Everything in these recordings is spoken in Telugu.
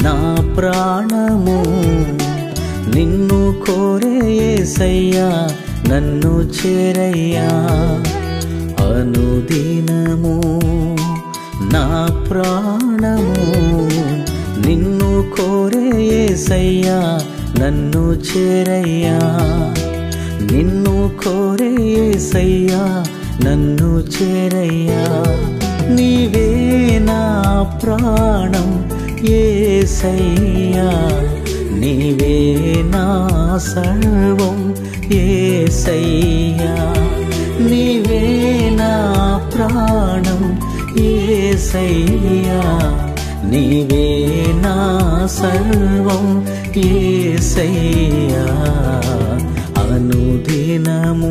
నా ప్రాణము నిన్ను కోరే ఏసయ్యా నన్ను చేరయ్యా అనుదినము నా ప్రాణము నిన్ను కోరే ఏసయ్యా నన్ను చేరయ్యా నిన్ను కోరే ఏసయ్యా నన్ను చేరయ్యా నీవే నా ప్రాణం ఏసయ్యా నీవే నా సర్వం ఏసయ్యా నీవే నా ప్రాణం ఏసయ్యా నీవే నా సర్వం ఏసయ్యా అనుదినము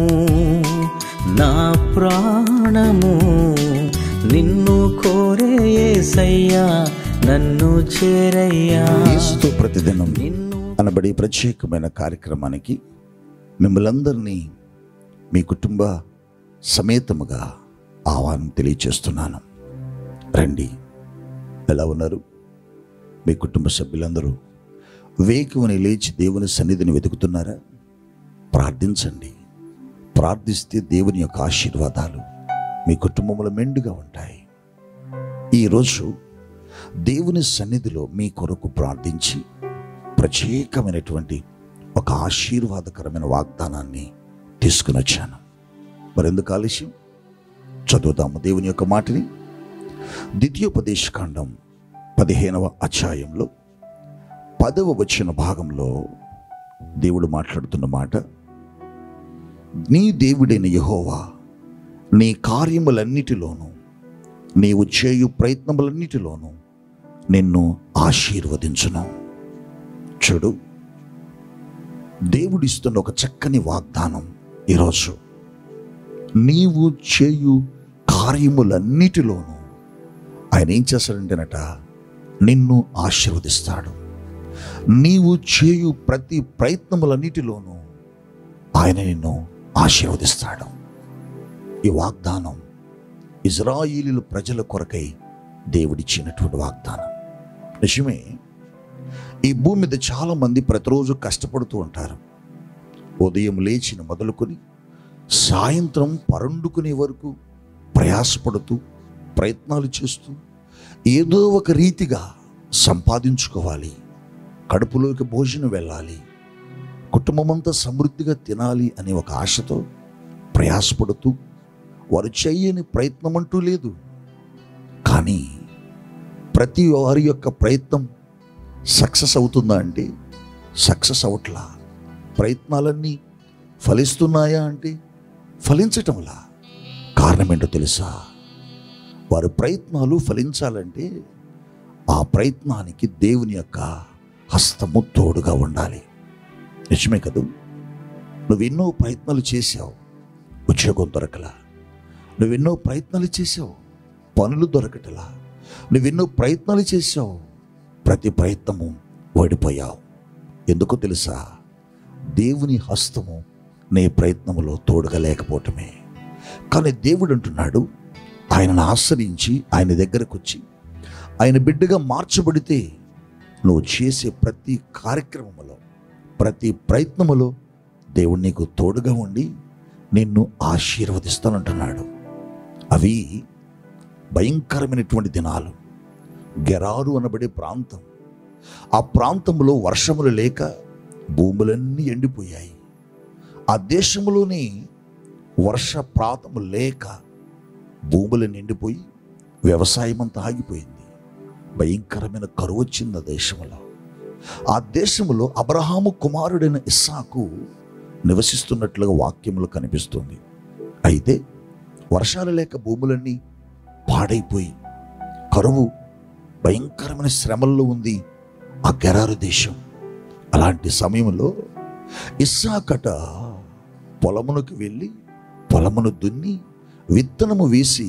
నా ప్రాణము నిన్ను కోరే ఏసయ్యా నన్ను చేరయ్యా క్రీస్తు ప్రతిదినం నిన్ను అనబడి ప్రత్యేకమైన కార్యక్రమానికి మిమ్మల్ందరినీ మీ కుటుంబ సమేతముగా ఆహ్వానం తెలియచేస్తున్నాను రండి ఎలా ఉన్నారు మీ కుటుంబ సభ్యులందరూ వేకువని లేచి దేవుని సన్నిధిని వెతుకుతున్నారా ప్రార్థించండి ప్రార్థిస్తే దేవుని యొక్క ఆశీర్వాదాలు మీ కుటుంబంలో మెండుగా ఉంటాయి ఈరోజు దేవుని సన్నిధిలో మీ కొరకు ప్రార్థించి ప్రత్యేకమైనటువంటి ఒక ఆశీర్వాదకరమైన వాగ్దానాన్ని తీసుకుని వచ్చాను మరెందుకు ఆలస్యం చదువుదాము దేవుని యొక్క మాటని ద్వితీయోపదేశకాండం పదిహేనవ అధ్యాయంలో పదవ వచ్చిన భాగంలో దేవుడు మాట్లాడుతున్న మాట నీ దేవుడైన యహోవా నీ కార్యములన్నిటిలోనూ నీవు చేయు ప్రయత్నములన్నిటిలోనూ నిన్ను ఆశీర్వదించును చూడు దేవుడిస్తున్న ఒక చక్కని వాగ్దానం ఈరోజు నీవు చేయు కార్యములన్నిటిలోనూ ఆయన ఏం చేస్తాడంటేనట నిన్ను ఆశీర్వదిస్తాడు నీవు చేయు ప్రతి ప్రయత్నములన్నిటిలోనూ ఆయన నిన్ను ఆశీర్వదిస్తాడు ఈ వాగ్దానం ఇజ్రాయిలీల ప్రజల కొరకై దేవుడిచ్చినటువంటి వాగ్దానం నిజమే ఈ భూమి మీద చాలా మంది ప్రతిరోజు కష్టపడుతూ ఉంటారు ఉదయం లేచిన మొదలుకొని సాయంత్రం పరండుకునే వరకు ప్రయాసపడుతూ ప్రయత్నాలు చేస్తూ ఏదో ఒక రీతిగా సంపాదించుకోవాలి కడుపులోకి భోజనం వెళ్ళాలి కుటుంబమంతా సమృద్ధిగా తినాలి అనే ఒక ఆశతో ప్రయాసపడుతూ వారు చెయ్యని ప్రయత్నం అంటూ లేదు కానీ ప్రతి వారి యొక్క ప్రయత్నం సక్సెస్ అవుతుందా అంటే సక్సెస్ అవట్లా ప్రయత్నాలన్నీ ఫలిస్తున్నాయా అంటే ఫలించటంలా కారణం ఏంటో తెలుసా వారి ప్రయత్నాలు ఫలించాలంటే ఆ ప్రయత్నానికి దేవుని యొక్క హస్తము తోడుగా ఉండాలి నిజమే కదూ నువ్వు ఎన్నో ప్రయత్నాలు చేశావు ఉద్యోగం దొరకలా నువ్వెన్నో ప్రయత్నాలు చేశావు పనులు దొరకటలా నువ్వెన్నో ప్రయత్నాలు చేశావు ప్రతి ప్రయత్నము ఓడిపోయావు ఎందుకో తెలుసా దేవుని హస్తము నీ ప్రయత్నములో తోడుగా లేకపోవటమే కానీ దేవుడు అంటున్నాడు ఆయనను ఆశ్రయించి ఆయన దగ్గరకు వచ్చి ఆయన బిడ్డగా మార్చబడితే నువ్వు చేసే ప్రతి కార్యక్రమములో ప్రతి ప్రయత్నములో దేవుడు నీకు తోడుగా ఉండి నిన్ను ఆశీర్వదిస్తానంటున్నాడు అవి భయంకరమైనటువంటి దినాలు గెరారు అనబడే ప్రాంతం ఆ ప్రాంతంలో వర్షములు లేక భూములన్నీ ఎండిపోయాయి ఆ దేశంలోని వర్ష ప్రాతము లేక భూములు నిండిపోయి వ్యవసాయం అంతా ఆగిపోయింది భయంకరమైన కరువు వచ్చింది ఆ దేశంలో ఆ దేశంలో అబ్రహాము కుమారుడైన ఇస్సాకు నివసిస్తున్నట్లుగా వాక్యములు కనిపిస్తుంది అయితే వర్షాలు లేక భూములన్నీ పాడైపోయి కరువు భయంకరమైన శ్రమల్లో ఉంది ఆ గెరారు దేశం అలాంటి సమయంలో ఇస్సాకట పొలమునకు వెళ్ళి పొలమును దున్ని విత్తనము వేసి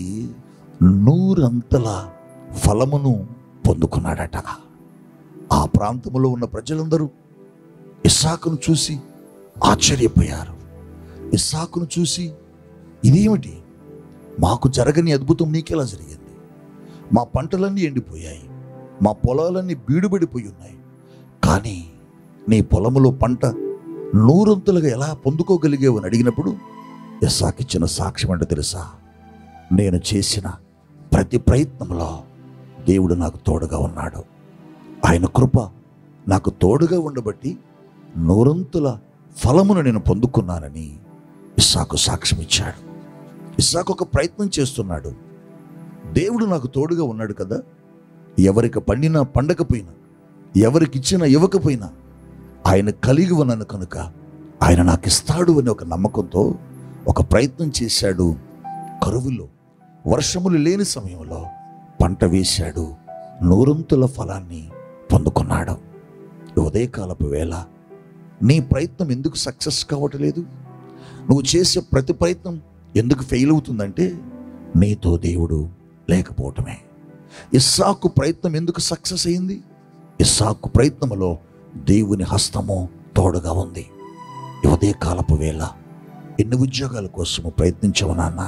నూరంతల ఫలమును పొందుకున్నాడట ఆ ప్రాంతంలో ఉన్న ప్రజలందరూ ఇస్సాకును చూసి ఆశ్చర్యపోయారు ఇస్సాకును చూసి ఇదేమిటి మాకు జరగని అద్భుతం నీకెలా జరిగింది మా పంటలన్నీ ఎండిపోయాయి మా పొలాలన్నీ బీడుబడిపోయి ఉన్నాయి కానీ నీ పొలములో పంట నూరంతులుగా ఎలా పొందుకోగలిగేవని అడిగినప్పుడు ఇస్సాకిచ్చిన సాక్ష్యం అంటే తెలుసా నేను చేసిన ప్రతి ప్రయత్నంలో దేవుడు నాకు తోడుగా ఉన్నాడు ఆయన కృప నాకు తోడుగా ఉండబట్టి నూరంతుల ఫలమును నేను పొందుకున్నానని ఇస్సాకు సాక్ష్యం ఇచ్చాడు ఇస్సాకు ఒక ప్రయత్నం చేస్తున్నాడు దేవుడు నాకు తోడుగా ఉన్నాడు కదా ఎవరికి పండినా పండకపోయినా ఎవరికి ఇచ్చినా ఇవ్వకపోయినా ఆయన కలిగి ఉన్నాను కనుక ఆయన నాకు ఇస్తాడు అనే ఒక నమ్మకంతో ఒక ప్రయత్నం చేశాడు కరువులో వర్షములు లేని సమయంలో పంట వేశాడు నూరంతుల ఫలాన్ని పొందుకున్నాడు ఈ ఉదయకాలపు వేళ నీ ప్రయత్నం ఎందుకు సక్సెస్ కావట్లేదు నువ్వు చేసే ప్రతి ప్రయత్నం ఎందుకు ఫెయిల్ అవుతుందంటే నీతో దేవుడు లేకపోవటమే ఇస్సాకు ప్రయత్నం ఎందుకు సక్సెస్ అయింది ఇస్సాకు ప్రయత్నములో దేవుని హస్తము తోడుగా ఉంది ఈ ఉదయకాలపు వేళ ఎన్ని ఉద్యోగాల కోసము ప్రయత్నించవు నాన్న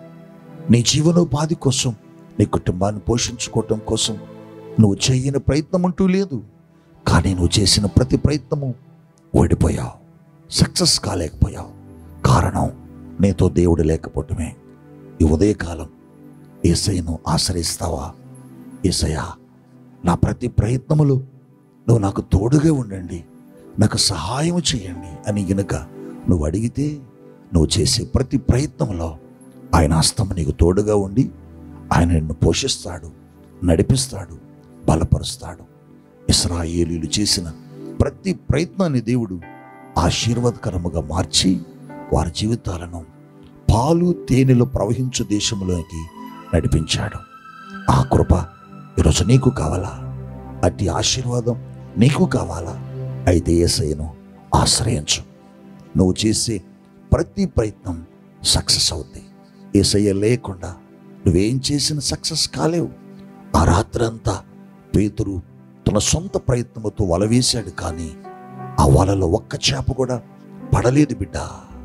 నీ జీవనోపాధి కోసం నీ కుటుంబాన్ని పోషించుకోవటం కోసం నువ్వు చేయని ప్రయత్నం అంటూ లేదు కానీ నువ్వు చేసిన ప్రతి ప్రయత్నము ఓడిపోయావు సక్సెస్ కాలేకపోయావు కారణం నీతో దేవుడు లేకపోవటమే ఈ ఉదయకాలం ఏసయ్యను ఆశ్రయిస్తావా ఏసయ్యా నా ప్రతి ప్రయత్నములు నువ్వు నాకు తోడుగా ఉండండి నాకు సహాయం చేయండి అని గనుక నువ్వు అడిగితే నువ్వు చేసే ప్రతి ప్రయత్నంలో ఆయన హస్తం నీకు తోడుగా ఉండి ఆయన నిన్ను పోషిస్తాడు నడిపిస్తాడు బలపరుస్తాడు ఇస్రాయేలీలు చేసిన ప్రతి ప్రయత్నాన్ని దేవుడు ఆశీర్వాదకరముగా మార్చి వారి జీవితాలను పాలు తేనెలు ప్రవహించు దేశంలోకి నడిపించాడు ఆ కృప ఈరోజు నీకు కావాలా అట్టి ఆశీర్వాదం నీకు కావాలా అయితే ఏసయ్యను ఆశ్రయించు నువ్వు చేసే ప్రతి ప్రయత్నం సక్సెస్ అవుద్ది ఏసయ్య లేకుండా నువ్వేం చేసిన సక్సెస్ కాలేవు ఆ రాత్రంతా పేతురు తన సొంత ప్రయత్నముతో వల వేశాడు కానీ ఆ వలలో ఒక్క చేప కూడా పడలేదు బిడ్డ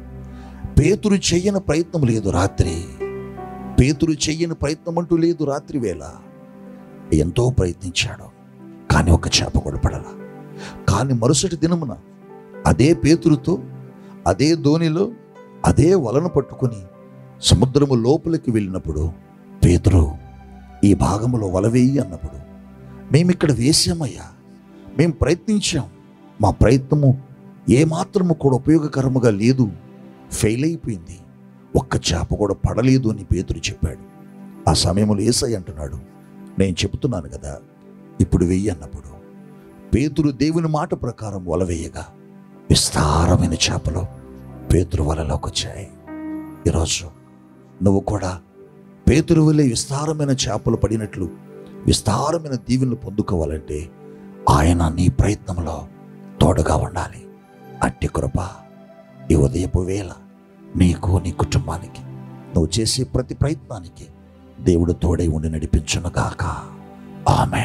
పేతురు చెయ్యని ప్రయత్నం లేదు రాత్రి పేతురు చెయ్యని ప్రయత్నం అంటూ లేదు రాత్రి వేళ ఎంతో ప్రయత్నించాడు కానీ ఒక చేప కూడా పడల కానీ మరుసటి దినమున అదే పేతురుతో అదే ధోనిలో అదే వలను పట్టుకొని సముద్రము లోపలికి వెళ్ళినప్పుడు పేతురు ఈ భాగములో వల వేయి అన్నప్పుడు మేమిక్కడ వేసామయ్యా మేము ప్రయత్నించాం మా ప్రయత్నము ఏమాత్రము కూడా ఉపయోగకరముగా లేదు ఫెయిల్ అయిపోయింది ఒక్క చేప కూడా పడలేదు అని పేతురు చెప్పాడు ఆ సమయంలో ఏసై అంటున్నాడు నేను చెబుతున్నాను కదా ఇప్పుడు వెయ్యి అన్నప్పుడు పేతురు దేవుని మాట ప్రకారం వల వేయగా విస్తారమైన చేపలు పేతురు వలలోకి వచ్చాయి ఈరోజు నువ్వు కూడా పేతురు వలె విస్తారమైన చేపలు పడినట్లు విస్తారమైన దీవెనలు పొందుకోవాలంటే ఆయన నీ ప్రయత్నంలో తోడుగా ఉండాలి అట్టి కృప ఈ ఉదయపు వేళ నీకు నీ కుటుంబానికి నువ్వు చేసే ప్రతి ప్రయత్నానికి దేవుడు తోడై ఉండి నడిపించునుగాక ఆమె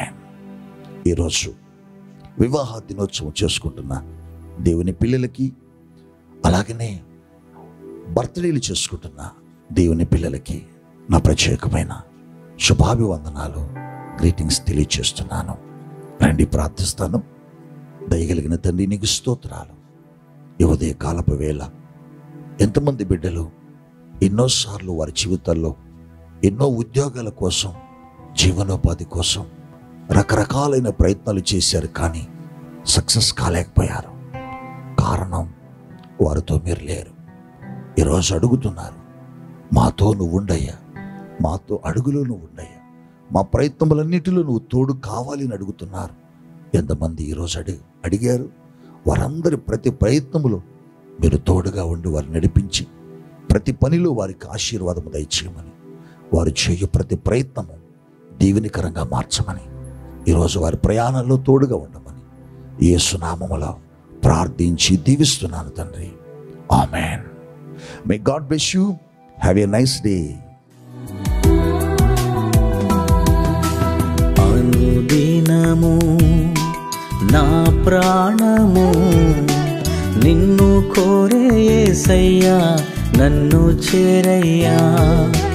ఈరోజు వివాహ దినోత్సవం చేసుకుంటున్న దేవుని పిల్లలకి అలాగనే బర్త్డేలు చేసుకుంటున్న దేవుని పిల్లలకి నా ప్రత్యేకమైన శుభాభివందనాలు గ్రీటింగ్స్ తెలియచేస్తున్నాను రండి ప్రార్థిస్తాను దయగలిగిన తండ్రి నీకు స్తోత్రాలు ఈ ఉదయ కాలపు వేళ ఎంతమంది బిడ్డలు ఎన్నోసార్లు వారి జీవితాల్లో ఎన్నో ఉద్యోగాల కోసం జీవనోపాధి కోసం రకరకాలైన ప్రయత్నాలు చేశారు కానీ సక్సెస్ కాలేకపోయారు కారణం వారితో మీరు లేరు ఈరోజు అడుగుతున్నారు మాతో నువ్వు ఉండయ్యా మాతో అడుగులో నువ్వు ఉండయ్యా మా ప్రయత్నములన్నిటిలో నువ్వు తోడు కావాలి అని అడుగుతున్నారు ఎంతమంది ఈరోజు అడిగి అడిగారు వారందరి ప్రతి ప్రయత్నములో మీరు తోడుగా ఉండి వారిని నడిపించి ప్రతి పనిలో వారికి ఆశీర్వాదము దయచేయమని వారు చేయు ప్రతి ప్రయత్నము దీవెనికరంగా మార్చమని ఈరోజు వారి ప్రయాణంలో తోడుగా ఉండమని యేసునామములో ప్రార్థించి దీవిస్తున్నాను తండ్రి amen may God bless you have a nice day అనుదినము నా ప్రాణము నిన్ను కోరే యేసయ్యా నన్ను చేరయ్యా